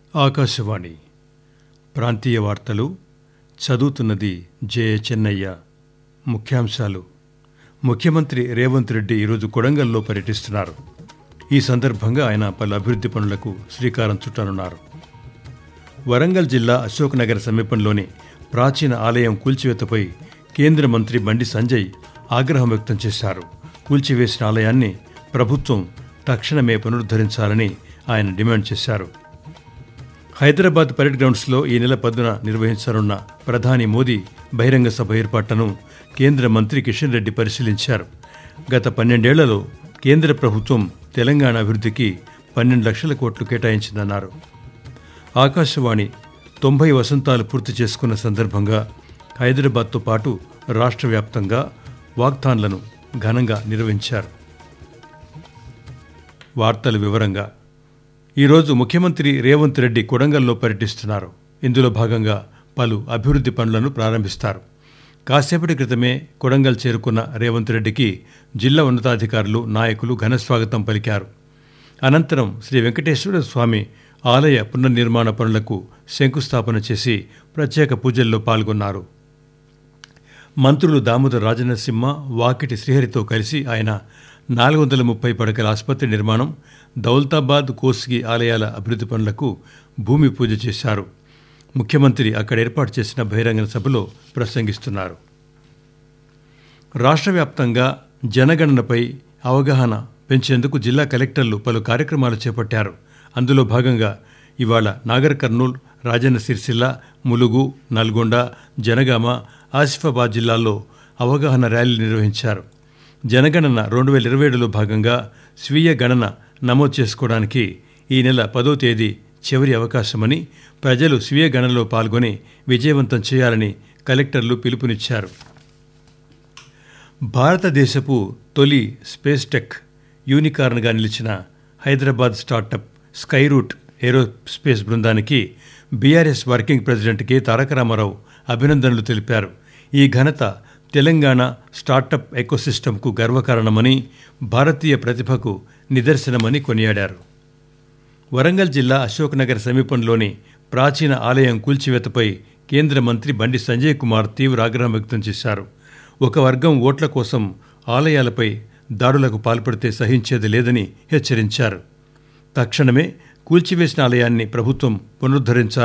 ఆకాశవాణి ప్రాంతీయ వార్తలు చదువుతున్నది జయ చెన్నయ్య ముఖ్యాంశాలు ముఖ్యమంత్రి రేవంత్ రెడ్డి ఈరోజు కొడంగల్లో పర్యటిస్తున్నారు ఈ సందర్భంగా ఆయన పలు అభివృద్ధి పనులకు శ్రీకారం చుట్టనున్నారు వరంగల్ జిల్లా అశోక్ నగర్ సమీపంలోని ప్రాచీన ఆలయం కూల్చివేతపై కేంద్ర మంత్రి బండి సంజయ్ ఆగ్రహం వ్యక్తం చేశారు కూల్చివేసిన ఆలయాన్ని ప్రభుత్వం తక్షణమే పునరుద్ధరించాలని ఆయన డిమాండ్ చేశారు హైదరాబాద్ పరేడ్ గ్రౌండ్స్లో ఈ నెల పద్దున నిర్వహించనున్న ప్రధాని మోదీ బహిరంగ సభ ఏర్పాట్లను కేంద్ర మంత్రి కిషన్ రెడ్డి పరిశీలించారు గత పన్నెండేళ్లలో కేంద్ర ప్రభుత్వం తెలంగాణ అభివృద్ధికి పన్నెండు లక్షల కోట్లు కేటాయించిందన్నారు ఆకాశవాణి తొంభై వసంతాలు పూర్తి చేసుకున్న సందర్భంగా హైదరాబాద్తో పాటు రాష్ట్ర వ్యాప్తంగా వాక్థాన్లను ఘనంగా నిర్వహించారు వార్తల వివరంగా ఈరోజు ముఖ్యమంత్రి రేవంత్ రెడ్డి కొడంగల్లో పర్యటిస్తున్నారు ఇందులో భాగంగా పలు అభివృద్ధి పనులను ప్రారంభిస్తారు కాసేపటి క్రితమే కొడంగల్ చేరుకున్న రేవంత్ రెడ్డికి జిల్లా ఉన్నతాధికారులు నాయకులు ఘనస్వాగతం పలికారు అనంతరం శ్రీ వెంకటేశ్వర స్వామి ఆలయ పునర్నిర్మాణ పనులకు శంకుస్థాపన చేసి ప్రత్యేక పూజల్లో పాల్గొన్నారు మంత్రులు దామోదర్ రాజనరసింహ వాకిటి శ్రీహరితో కలిసి ఆయన నాలుగు వందల ముప్పై పడకల ఆసుపత్రి నిర్మాణం దౌలతాబాద్ కోస్గి ఆలయాల అభివృద్ధి పనులకు భూమి పూజ చేశారు ముఖ్యమంత్రి అక్కడ ఏర్పాటు చేసిన బహిరంగ సభలో ప్రసంగిస్తున్నారు రాష్ట్ర వ్యాప్తంగా జనగణనపై అవగాహన పెంచేందుకు జిల్లా కలెక్టర్లు పలు కార్యక్రమాలు చేపట్టారు అందులో భాగంగా ఇవాళ నాగర్ కర్నూల్ రాజన్న సిరిసిల్ల ములుగు నల్గొండ జనగామ ఆసిఫాబాద్ జిల్లాల్లో అవగాహన ర్యాలీలు నిర్వహించారు జనగణన రెండు వేల ఇరవై ఏడులో భాగంగా స్వీయ గణన నమోదు చేసుకోవడానికి ఈ నెల పదో తేదీ చివరి అవకాశమని ప్రజలు స్వీయ గణనలో పాల్గొని విజయవంతం చేయాలని కలెక్టర్లు పిలుపునిచ్చారు భారతదేశపు తొలి స్పేస్ టెక్ యూనికార్న్గా నిలిచిన హైదరాబాద్ స్టార్టప్ స్కైరూట్ ఏరోస్పేస్ బృందానికి BRS working president K Taraka Rama Rao అభినందనలు తెలిపారు ఈ ఘనత తెలంగాణ స్టార్టప్ ఎకోసిస్టమ్కు గర్వకారణమని భారతీయ ప్రతిభకు నిదర్శనమని కొనియాడారు వరంగల్ జిల్లా అశోక్ నగర్ సమీపంలోని ప్రాచీన ఆలయం కూల్చివేతపై కేంద్ర మంత్రి బండి సంజయ్ కుమార్ తీవ్ర ఆగ్రహం వ్యక్తం చేశారు ఒక వర్గం ఓట్ల కోసం ఆలయాలపై దాడులకు పాల్పడితే సహించేది లేదని హెచ్చరించారు తక్షణమే కూల్చివేసిన ఆలయాన్ని ప్రభుత్వం పునరుద్ధరించాలని